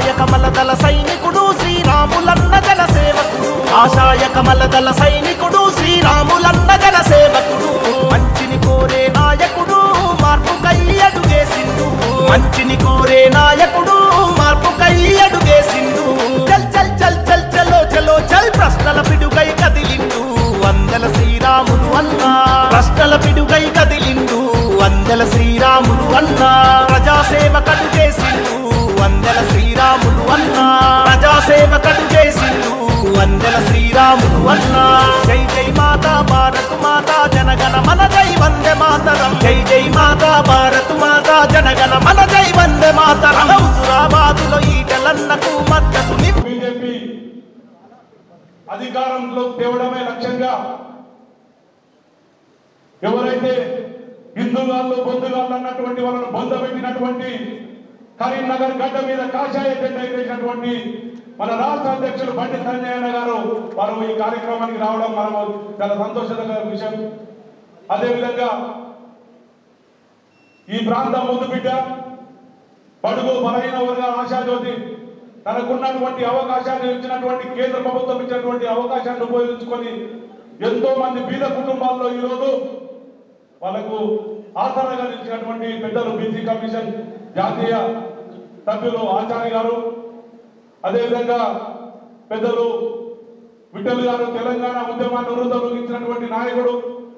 ఆశాయ కమలదల సైనికుడు శ్రీరాములన్న జన సేవకుడు ఆశాయ కమలదల సైనికుడు శ్రీరాములన్న జన సేవకుడు మంచిని కోరే నాయకుడు మార్పుకై అడుగేసిండు మంచిని కోరే నాయకుడు మార్పుకై అడుగేసిండు చల్ చల్ చల్ చల్ చలో చలో చల్ ప్రశ్నల పిడుగై కదిలిండు వందల శ్రీరాములు అన్నా ప్రశ్నల పిడుగై కదిలిండు వందల శ్రీరాములు అన్నా ప్రజాసేవకడు చేసిండు వందల శ్రీరాములు అన్నా ప్రజాసేవకడు చేసిండు వందల శ్రీరాములు అన్నా జై జై మాతా భారత్ మాతా జనగణ మన జై వందే మాతరం జై జై మాతా భారత్ మాతా జనగణ మన జై వందే మాతరం హుజురాబాదులో ఈటలన్నకు మద్దతు బీజేపీ అధికారంలో తేవడమే లక్ష్యంగా ఎవరైతే హిందుగాళ్ళు బొందుగాళ్ళు అన్నటువంటి వాళ్ళను బొందబెట్టినటువంటి కరీంనగర్ గడ్డ మీద కాషాయ జెండా ఎగరేసినటువంటి మన రాష్ట్ర అధ్యక్షులు బండి సంజయన్న గారు వారు ఈ కార్యక్రమానికి రావడం మనము చాలా సంతోషకర విషయం అదేవిధంగా ఈ ప్రాంతం ముందు బిడ్డ బడుగు బలహీన వర్గాల ఆశాజ్యోతి తనకున్నటువంటి అవకాశాన్ని ఇచ్చినటువంటి కేంద్ర ప్రభుత్వం ఇచ్చినటువంటి అవకాశాన్ని ఉపయోగించుకొని ఎంతో మంది బీద కుటుంబాల్లో ఈరోజు వాళ్ళకు ఆసరాగా నిలిచినటువంటి పెద్దలు బీసీ కమిషన్ జాతీయ సభ్యులు ఆచార్య గారు అదేవిధంగా పెద్దలు విఠల్ గారు తెలంగాణ ఉద్యమాన్ని వృద్ధులకించినటువంటి నాయకుడు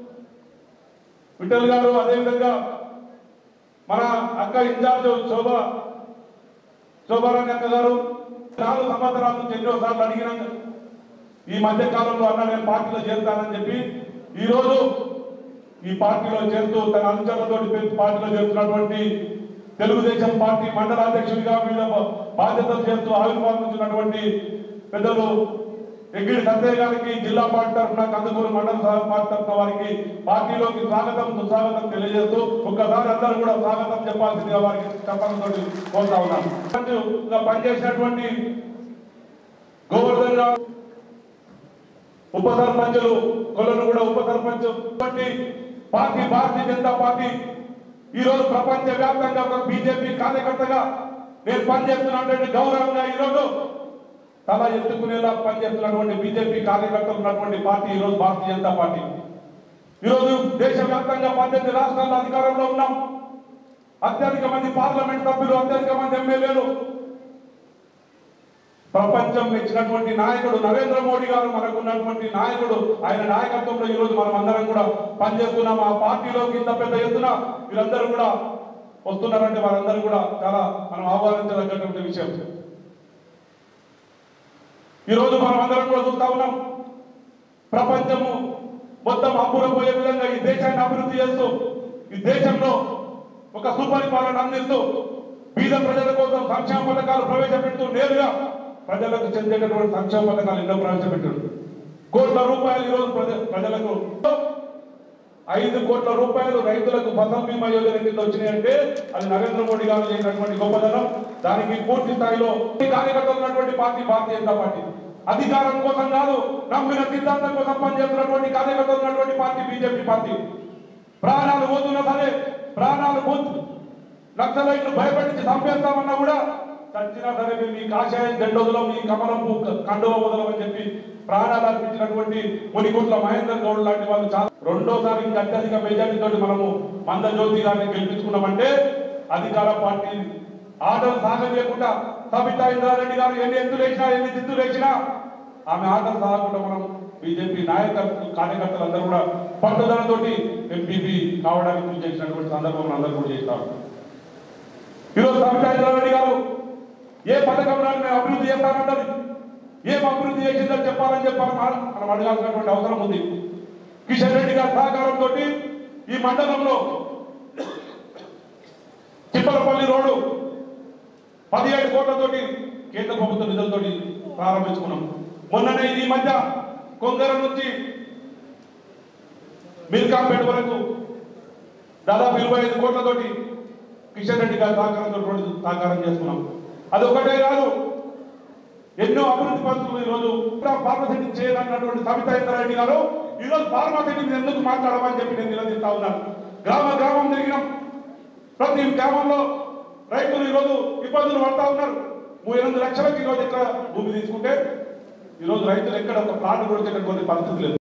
విఠల్ గారు అదేవిధంగా మన అక్క ఇన్ఛార్జ్ శోభ శోభారాణి అక్క గారు నాలుగు సంవత్సరాల నుంచి ఎన్నో సార్లు అడిగినాం ఈ మధ్య కాలంలో అన్న నేను పార్టీలో చేరుతానని చెప్పి ఈ రోజు ఈ పార్టీలో చేరుతూ తన అనుచరులతో పార్టీలో చేరుతున్నటువంటి తెలుగుదేశం పార్టీ మండల అధ్యక్షుడిగా వివిధ బాధ్యతలు చేస్తూ ఆవిర్భావించినటువంటి పెద్దలు ఎగ్గిడి సత్యయ్య గారికి జిల్లా పార్టీ తరఫున కందుకూరు మండల సహ పార్టీ తరఫున వారికి పార్టీలోకి స్వాగతం సుస్వాగతం తెలియజేస్తూ ఒక్కసారి అందరూ కూడా స్వాగతం చెప్పాల్సిందిగా వారికి చెప్పడంతో కోరుతా ఉన్నాను ఇంకా పనిచేసినటువంటి గోవర్ధన్ రావు ఉప సర్పంచులు కొలను కూడా ఉప సర్పంచ్ బట్టి పార్టీ భారతీయ జనతా పార్టీ ఈ రోజు ప్రపంచ వ్యాప్తంగా ఒక బీజేపీ కార్యకర్తగా నేను పనిచేస్తున్నటువంటి గౌరవంగా ఈ రోజు తల ఎత్తుకునేలా పనిచేస్తున్నటువంటి బీజేపీ కార్యకర్తలు ఉన్నటువంటి పార్టీ ఈ రోజు భారతీయ జనతా పార్టీ ఈ రోజు దేశవ్యాప్తంగా పద్దెనిమిది రాష్ట్రాల్లో అధికారంలో ఉన్నాం అత్యధిక మంది పార్లమెంట్ సభ్యులు అత్యధిక మంది ఎమ్మెల్యేలు ప్రపంచం మెచ్చినటువంటి నాయకుడు నరేంద్ర మోడీ గారు మనకు ఉన్నటువంటి నాయకుడు ఆయన నాయకత్వంలో ఈ రోజు మనం అందరం కూడా పనిచేస్తున్నాం ఆ పార్టీలోకి ఇంత పెద్ద ఎత్తున వీళ్ళందరూ కూడా వస్తున్నారంటే వారందరూ కూడా చాలా మనం ఆహ్వానించదగ్గటువంటి విషయం ఈ రోజు మనం అందరం కూడా చూస్తా ఉన్నాం ప్రపంచము మొత్తం అబ్బురపోయే విధంగా ఈ దేశాన్ని అభివృద్ధి చేస్తూ ఈ దేశంలో ఒక సుపరిపాలన అందిస్తూ బీద ప్రజల కోసం సంక్షేమ పథకాలు ప్రవేశపెడుతూ నేరుగా ప్రజలకు చెందేటటువంటి సంక్షేమ పథకాలు ఎన్నో ప్రవేశపెట్టారు కోట్ల రూపాయలు ఈరోజు ప్రజ- ప్రజలకు ఐదు కోట్ల రూపాయలు రైతులకు ఫసల్ బీమా యోజన కింద వచ్చినాయంటే అది నరేంద్ర మోడీ గారు చేసినటువంటి గొప్పదనం దానికి పూర్తి స్థాయిలో ఈ కార్యకర్తలు ఉన్నటువంటి పార్టీ భారతీయ జనతా పార్టీ అధికారం కోసం కాదు నమ్మిన సిద్ధాంతం కోసం పనిచేస్తున్నటువంటి కార్యకర్తలు ఉన్నటువంటి పార్టీ బీజేపీ పార్టీ ప్రాణాలు పోతున్నా సరే ప్రాణాలు పోతు నక్సలైట్లు భయపెట్టి చంపేస్తామన్నా కూడా చచ్చినా సరే మేము మీ కాషాయం జెండోదలం మీ కమలం పువ్వు కండువ వదలం అని చెప్పి ప్రాణాలు అర్పించినటువంటి మునిగుట్ల మహేందర్ గౌడ్ లాంటి వాళ్ళు చాలా రెండోసారి ఇంకా అత్యధిక మెజార్టీ తోటి మనము మంద జ్యోతి గారిని గెలిపించుకున్నామంటే అధికార పార్టీ ఆటలు సాగలేకుండా సబితా ఇంద్రారెడ్డి గారు ఎన్ని ఎత్తులు వేసినా ఎన్ని దిద్దులు వేసినా ఆమె ఆటలు సాగకుండా మనం బీజేపీ నాయకత్వ కార్యకర్తలు అందరూ కూడా పట్టుదలతోటి ఎంపీపీ కావడానికి కృషి చేసినటువంటి సందర్భం అందరూ కూడా చేస్తారు ఈరోజు సబితా ఇంద్రారెడ్డి గారు ఏ పథకం రాని మేము అభివృద్ధి చేస్తానంటది ఏం అభివృద్ధి చేసిందని చెప్పాలని చెప్పాలి మనం మనం అడగాల్సినటువంటి అవసరం ఉంది కిషన్ రెడ్డి గారి సహకారంతో ఈ మండలంలో చిప్పలపల్లి రోడ్డు పదిహేడు కోట్లతోటి కేంద్ర ప్రభుత్వ నిధులతోటి ప్రారంభించుకున్నాం మొన్ననే ఈ మధ్య కొంగర నుంచి మిల్కాంపేట వరకు దాదాపు ఇరవై ఐదు కోట్లతోటి కిషన్ రెడ్డి గారి సహకారంతో రోడ్డు సహకారం చేసుకున్నాం అది ఒకటే కాదు ఎన్నో అభివృద్ధి పనులు ఈ రోజు ఫార్మసిటీ చేయాలన్నటువంటి సవితా ఇంద్రారెడ్డి గారు ఈ రోజు ఫార్మసిటీ ఎందుకు మాట్లాడమని చెప్పి నేను నిలదీస్తా ఉన్నాను గ్రామ గ్రామం తిరిగినాం ప్రతి గ్రామంలో రైతులు ఈ రోజు ఇబ్బందులు పడతా ఉన్నారు ఎనిమిది లక్షలకి ఈరోజు ఎక్కడ భూమి తీసుకుంటే ఈరోజు రైతులు ఎక్కడ ఒక ప్లాట్ కూడా కొద్ది పరిస్థితి లేదు